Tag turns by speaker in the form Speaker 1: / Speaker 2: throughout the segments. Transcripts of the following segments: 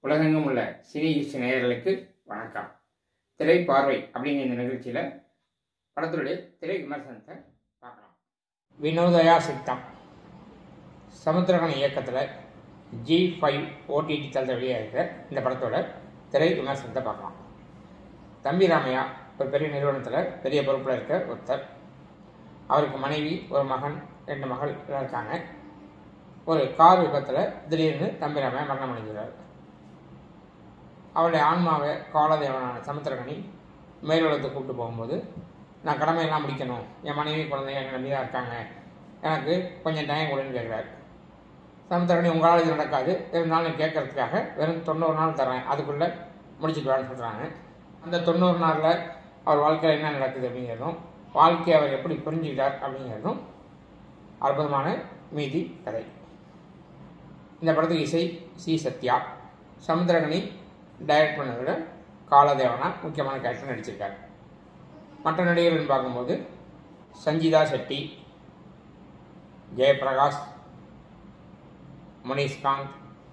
Speaker 1: உலகெங்கும் உள்ள சினி இசை நேயர்களுக்கு வணக்கம் திரை பார்வை அப்படிங்கிற இந்த நிகழ்ச்சியில் படத்துடைய திரை விமர்சனத்தை பார்க்கலாம் வினோதயா சித்தம் சமுத்திரகன் இயக்கத்தில் ஜி ஃபைவ் ஓடிடி தளத்தில் வெளியாக இருக்கிற இந்த படத்தோட திரை விமர்சனத்தை பார்க்கலாம் தம்பி ராமையா ஒரு பெரிய நிறுவனத்தில் பெரிய பொறுப்பில் இருக்க ஒருத்தர் அவருக்கு மனைவி ஒரு மகன் ரெண்டு மகள் எல்லாம் இருக்காங்க ஒரு கார் விபத்தில் திடீர்னு தம்பி ராமையா மரணம் அடைஞ்சிடுறார் அவருடைய ஆன்மாவை காலதேவனான சமுத்திரகனி மேலுலகத்துக்கு கூப்பிட்டு போகும்போது நான் கடமையெல்லாம் முடிக்கணும் என் மனைவி குழந்தைங்க என் நம்பி தான் இருக்காங்க எனக்கு கொஞ்சம் டைம் கொடுன்னு கேட்குறாரு சமுத்திரகனி உங்களால் இது நடக்காது இருந்தாலும் கேட்கறதுக்காக வெறும் தொண்ணூறு நாள் தரேன் அதுக்குள்ளே முடிச்சுட்டு வான்னு சொல்கிறாங்க அந்த தொண்ணூறு நாளில் அவர் வாழ்க்கையில் என்ன நடக்குது அப்படிங்கிறதும் வாழ்க்கையை அவர் எப்படி புரிஞ்சுக்கிட்டார் அப்படிங்கிறதும் அற்புதமான மீதி கதை இந்த படத்துக்கு இசை சி சத்யா சமுத்திரகனி டைரக்ட் பண்ணதோட காலதேவனா முக்கியமான கேரக்டர் நடிச்சிருக்கார் மற்ற நடிகர்கள் பார்க்கும்போது சஞ்சிதா செட்டி ஜெயபிரகாஷ் முனிஷ்காந்த்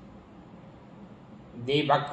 Speaker 1: தீபக்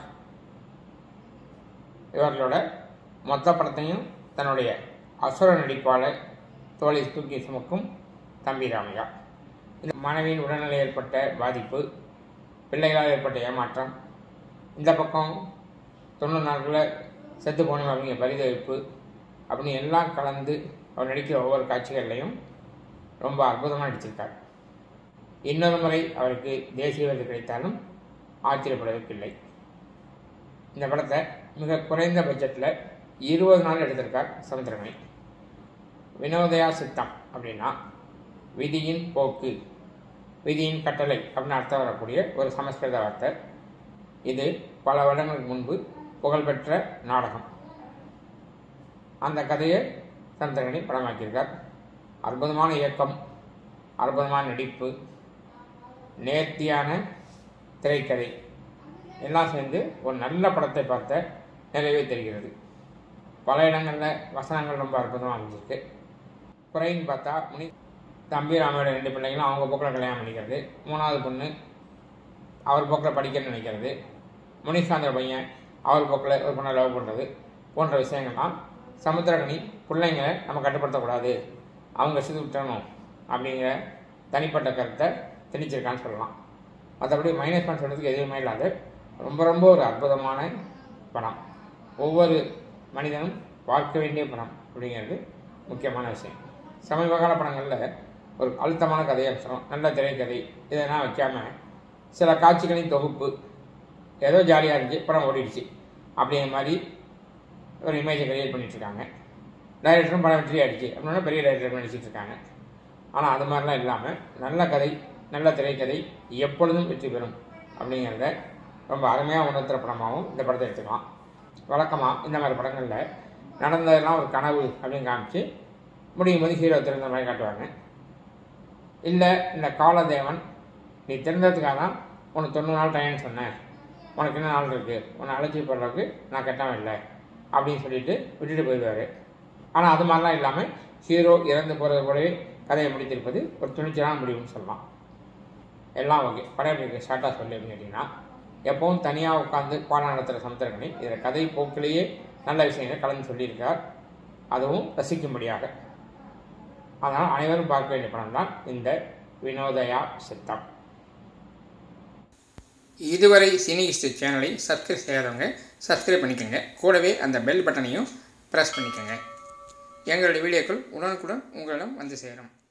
Speaker 1: இவர்களோட மொத்த படத்தையும் தன்னுடைய அசுர நடிப்பால் தோழி தூக்கி சுமக்கும் தம்பி ராமையா இந்த மனைவியின் உடல்நிலை ஏற்பட்ட பாதிப்பு பிள்ளைகளால் ஏற்பட்ட ஏமாற்றம் இந்த பக்கம் தொண்ணூறு நாட்களில் செத்து போனோம் அப்படிங்கிற பரிதவிப்பு அப்படின்னு எல்லாம் கலந்து அவர் நடிக்கிற ஒவ்வொரு காட்சிகள்லையும் ரொம்ப அற்புதமாக நடிச்சிருக்கார் இன்னொரு முறை அவருக்கு தேசிய விருது கிடைத்தாலும் ஆச்சரியப்படுவதற்கில்லை இந்த படத்தை மிக குறைந்த பட்ஜெட்டில் இருபது நாள் எடுத்திருக்கார் சமுத்திரமணி வினோதயா சித்தம் அப்படின்னா விதியின் போக்கு விதியின் கட்டளை அப்படின்னு அர்த்தம் வரக்கூடிய ஒரு சமஸ்கிருத வார்த்தை இது பல வருடங்களுக்கு முன்பு புகழ்பெற்ற நாடகம் அந்த கதையை சந்திரகனி படமாக்கியிருக்கார் அற்புதமான இயக்கம் அற்புதமான நடிப்பு நேர்த்தியான திரைக்கதை எல்லாம் சேர்ந்து ஒரு நல்ல படத்தை பார்த்த நிறைவே தெரிகிறது பல இடங்களில் வசனங்கள் ரொம்ப அற்புதமாக அமைஞ்சிருக்கு குறைன்னு பார்த்தா முனி தம்பி ராமையோட ரெண்டு பிள்ளைங்களும் அவங்க போக்கில் கல்யாணம் பண்ணிக்கிறது மூணாவது பொண்ணு அவர் போக்கில் படிக்கணும்னு நினைக்கிறது முனிஷாந்திர பையன் அவர் போக்கில் ஒரு பொண்ணை லவ் பண்ணுறது போன்ற விஷயங்கள்லாம் சமுத்திரகனி பிள்ளைங்களை நம்ம கட்டுப்படுத்தக்கூடாது அவங்க சிது விட்டணும் அப்படிங்கிற தனிப்பட்ட கருத்தை திணிச்சிருக்கான்னு சொல்லலாம் மற்றபடி மைனஸ் பண்ண சொல்கிறதுக்கு எதுவுமே இல்லாத ரொம்ப ரொம்ப ஒரு அற்புதமான படம் ஒவ்வொரு மனிதனும் பார்க்க வேண்டிய படம் அப்படிங்கிறது முக்கியமான விஷயம் சமீப கால படங்களில் ஒரு அழுத்தமான கதையம்சம் நல்ல திரைக்கதை இதெல்லாம் வைக்காமல் சில காட்சிகளின் தொகுப்பு ஏதோ ஜாலியாக இருந்துச்சு படம் ஓடிடுச்சு அப்படிங்கிற மாதிரி ஒரு இமேஜை கிரியேட் பண்ணிட்டுருக்காங்க டைரக்டரும் படம் வெற்றி ஆயிடுச்சு அப்படின்னா பெரிய டைரக்டர் நடிச்சிட்டு இருக்காங்க ஆனால் அது மாதிரிலாம் இல்லாமல் நல்ல கதை நல்ல திரைக்கதை எப்பொழுதும் வெற்றி பெறும் அப்படிங்கிறத ரொம்ப அருமையாக உணர்த்துற படமாகவும் இந்த படத்தை எடுத்துக்கலாம் வழக்கமாக இந்த மாதிரி படங்களில் நடந்ததெல்லாம் ஒரு கனவு அப்படின்னு காமிச்சு முடியும் போது ஹீரோ திறந்த மாதிரி காட்டுவாங்க இல்லை இந்த காலதேவன் நீ திறந்ததுக்காக தான் உனக்கு தொண்ணூறு நாள் டைம்னு சொன்னேன் உனக்கு என்ன நாள் இருக்குது உன்னை அழைச்சி போடுறதுக்கு நான் கெட்டவன் இல்லை அப்படின்னு சொல்லிட்டு விட்டுட்டு போயிடுவார் ஆனால் அது மாதிரிலாம் இல்லாமல் ஹீரோ இறந்து போகிறது போலவே கதையை முடித்திருப்பது ஒரு துணிச்சலான முடிவுன்னு சொல்லலாம் எல்லாம் ஓகே படம் எப்படி ஷார்ட்டாக சொல்லி அப்படின்னு கேட்டிங்கன்னா எப்பவும் தனியாக உட்காந்து பாடம் நடத்துகிற சமுத்திரகனி இதில் கதை போக்கிலேயே நல்ல விஷயங்களை கலந்து சொல்லியிருக்கார் அதுவும் ரசிக்கும்படியாக அதனால் அனைவரும் பார்க்க வேண்டிய படம் தான் இந்த வினோதயா சித்தம் இதுவரை சினி ஹிஸ்ட்ரி சேனலை சப்ஸ்கிரைப் செய்யாதவங்க சப்ஸ்கிரைப் பண்ணிக்கோங்க கூடவே அந்த பெல் பட்டனையும் ப்ரெஸ் பண்ணிக்கோங்க எங்களுடைய வீடியோக்கள் உடனுக்குடன் உங்களிடம் வந்து சேரும்